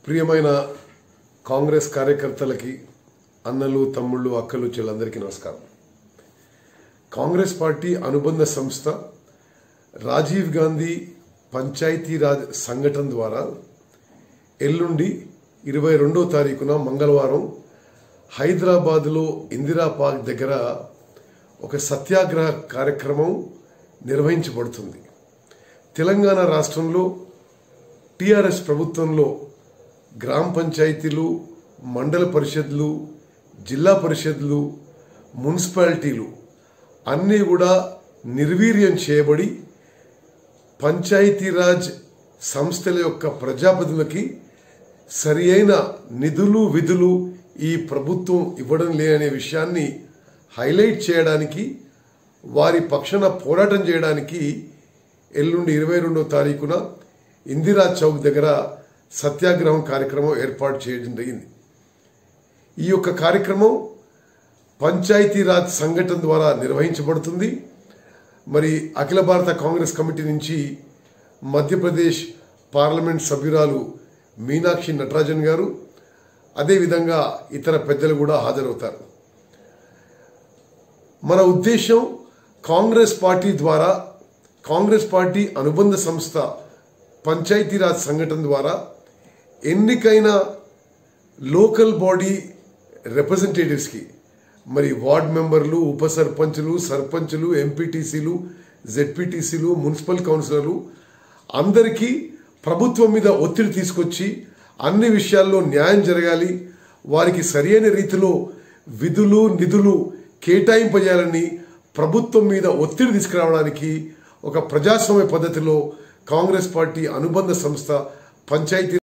ప్రియమైన కాంగ్రెస్ కార్యకర్తలకి అన్నలు తమ్ముళ్ళు అక్కలు చెల్లందరికీ నమస్కారం కాంగ్రెస్ పార్టీ అనుబంధ సంస్థ రాజీవ్ గాంధీ పంచాయతీరాజ్ సంఘటన ద్వారా ఎల్లుండి ఇరవై రెండో తారీఖున మంగళవారం హైదరాబాద్లో ఇందిరా పార్క్ దగ్గర ఒక సత్యాగ్రహ కార్యక్రమం నిర్వహించబడుతుంది తెలంగాణ రాష్ట్రంలో టీఆర్ఎస్ ప్రభుత్వంలో గ్రామ పంచాయతీలు మండల పరిషత్లు జిల్లా పరిషత్లు మున్సిపాలిటీలు అన్నీ కూడా నిర్వీర్యం చేయబడి పంచాయతీరాజ్ సంస్థల యొక్క ప్రజాప్రతినిధులకి సరి అయిన నిధులు విధులు ఈ ప్రభుత్వం ఇవ్వడం లేదనే విషయాన్ని హైలైట్ చేయడానికి వారి పక్షాన పోరాటం చేయడానికి ఎల్లుండి ఇరవై రెండో తారీఖున ఇందిరా చౌక్ దగ్గర సత్యాగ్రహం కార్యక్రమం ఏర్పాటు చేయడం జరిగింది ఈ యొక్క కార్యక్రమం పంచాయతీరాజ్ సంఘటన ద్వారా నిర్వహించబడుతుంది మరి అఖిల భారత కాంగ్రెస్ కమిటీ నుంచి మధ్యప్రదేశ్ పార్లమెంట్ సభ్యురాలు మీనాక్షి నటరాజన్ గారు అదేవిధంగా ఇతర పెద్దలు కూడా హాజరవుతారు మన ఉద్దేశం కాంగ్రెస్ పార్టీ ద్వారా కాంగ్రెస్ పార్టీ అనుబంధ సంస్థ పంచాయతీరాజ్ సంఘటన ద్వారా ఎన్నికైన లోకల్ బాడీ రిప్రజెంటేటివ్స్కి మరి వార్డ్ మెంబర్లు ఉప సర్పంచులు సర్పంచులు ఎంపీటీసీలు జెడ్పీటీసీలు మున్సిపల్ కౌన్సిలర్లు అందరికీ ప్రభుత్వం మీద ఒత్తిడి తీసుకొచ్చి అన్ని విషయాల్లో న్యాయం జరగాలి వారికి సరైన రీతిలో విధులు నిధులు కేటాయింపజేయాలని ప్రభుత్వం మీద ఒత్తిడి తీసుకురావడానికి ఒక ప్రజాస్వామ్య పద్ధతిలో కాంగ్రెస్ పార్టీ అనుబంధ సంస్థ పంచాయతీ